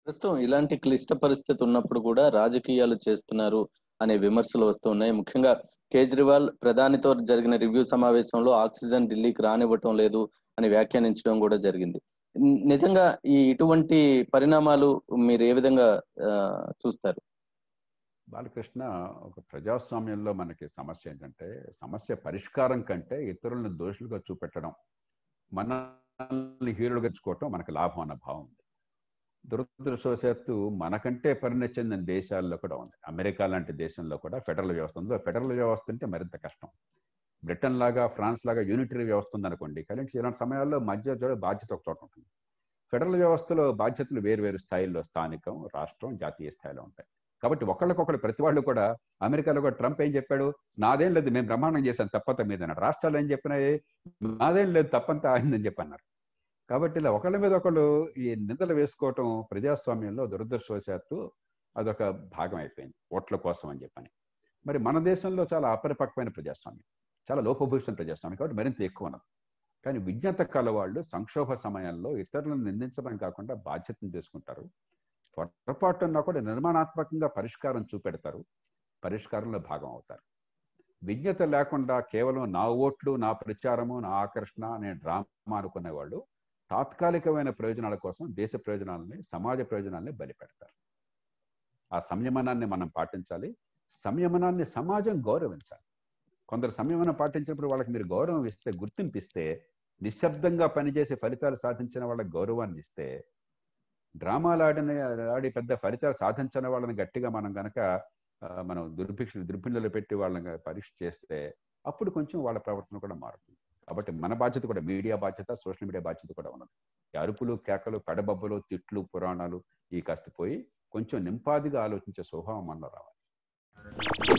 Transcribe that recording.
ప్రస్తుతం ఇలాంటి క్లిష్ట పరిస్థితి ఉన్నప్పుడు కూడా రాజకీయాలు చేస్తున్నారు అనే విమర్శలు వస్తున్నాయి ముఖ్యంగా కేజ్రీవాల్ ప్రధానితో జరిగిన రివ్యూ సమావేశంలో ఆక్సిజన్ ఢిల్లీకి రానివ్వటం లేదు అని వ్యాఖ్యానించడం కూడా జరిగింది ని- నిజంగా ఈ ఇటువంటి పరిణామాలు మీరు ఏ విధంగా ఆ, చూస్తారు బాలకృష్ణ ఒక ప్రజాస్వామ్యంలో మనకి సమస్య ఏంటంటే సమస్య పరిష్కారం కంటే ఇతరులను దోషులుగా చూపెట్టడం మనల్ని హీరోలుగా ఎంచుకోవటం మనకు లాభం అన్న భావం ఉంది దురదృష్టవశాత్తు మనకంటే పరిణతి చెందిన దేశాల్లో కూడా ఉంది అమెరికా లాంటి దేశంలో కూడా ఫెడరల్ వ్యవస్థ ఉంది ఫెడరల్ వ్యవస్థ అంటే మరింత కష్టం బ్రిటన్ లాగా ఫ్రాన్స్ లాగా యూనిటరీ వ్యవస్థ ఉందనుకోండి కానీ ఇలాంటి సమయాల్లో మధ్య జోడ బాధ్యత ఒక చోట ఉంటుంది ఫెడరల్ వ్యవస్థలో బాధ్యతలు వేరు వేరు స్థాయిల్లో స్థానికం రాష్ట్రం జాతీయ స్థాయిలో ఉంటాయి కాబట్టి ఒకళ్ళకొకళ్ళు ప్రతి వాళ్ళు కూడా అమెరికాలో కూడా ట్రంప్ ఏం చెప్పాడు నాదేం లేదు మేము బ్రహ్మాండం చేశాను తప్పంతా మీద అన్నాడు రాష్ట్రాలు ఏం చెప్పినాయి నాదేం లేదు తప్పంతా అయిందని చెప్పి అన్నారు కాబట్టి ఇలా ఒకళ్ళ మీద ఒకళ్ళు ఈ నిందలు వేసుకోవటం ప్రజాస్వామ్యంలో దురదృష్టవశాత్తు అదొక భాగం అయిపోయింది ఓట్ల కోసం అని చెప్పని మరి మన దేశంలో చాలా అపరిపక్వమైన ప్రజాస్వామ్యం చాలా లోపభూషణ ప్రజాస్వామ్యం కాబట్టి మరింత ఎక్కువ ఉన్నది కానీ విజ్ఞత కల వాళ్ళు సంక్షోభ సమయంలో ఇతరులను నిందించడం కాకుండా బాధ్యతను తీసుకుంటారు పొరపాటున్నా కూడా నిర్మాణాత్మకంగా పరిష్కారం చూపెడతారు పరిష్కారంలో భాగం అవుతారు విజ్ఞత లేకుండా కేవలం నా ఓట్లు నా ప్రచారము నా ఆకర్షణ అనే డ్రామా అనుకునే వాళ్ళు తాత్కాలికమైన ప్రయోజనాల కోసం దేశ ప్రయోజనాలని సమాజ ప్రయోజనాలని బలిపెడతారు ఆ సంయమనాన్ని మనం పాటించాలి సంయమనాన్ని సమాజం గౌరవించాలి కొందరు సంయమనం పాటించినప్పుడు వాళ్ళకి మీరు గౌరవం ఇస్తే గుర్తింపు ఇస్తే నిశ్శబ్దంగా పనిచేసి ఫలితాలు సాధించిన వాళ్ళకి గౌరవాన్ని ఇస్తే డ్రామాలు ఆడిన ఆడి పెద్ద ఫలితాలు సాధించిన వాళ్ళని గట్టిగా మనం గనక ఆ, మనం దుర్భిక్ష దుర్భిన్నలు పెట్టి వాళ్ళని గనక పరీక్ష చేస్తే అప్పుడు కొంచెం వాళ్ళ ప్రవర్తన కూడా మారుతుంది కాబట్టి మన బాధ్యత కూడా మీడియా బాధ్యత సోషల్ మీడియా బాధ్యత కూడా ఉన్నది ఈ అరుపులు కేకలు పెడబబ్బలు తిట్లు పురాణాలు ఈ కాస్త పోయి కొంచెం నింపాదిగా ఆలోచించే స్వభావం మనలో రావాలి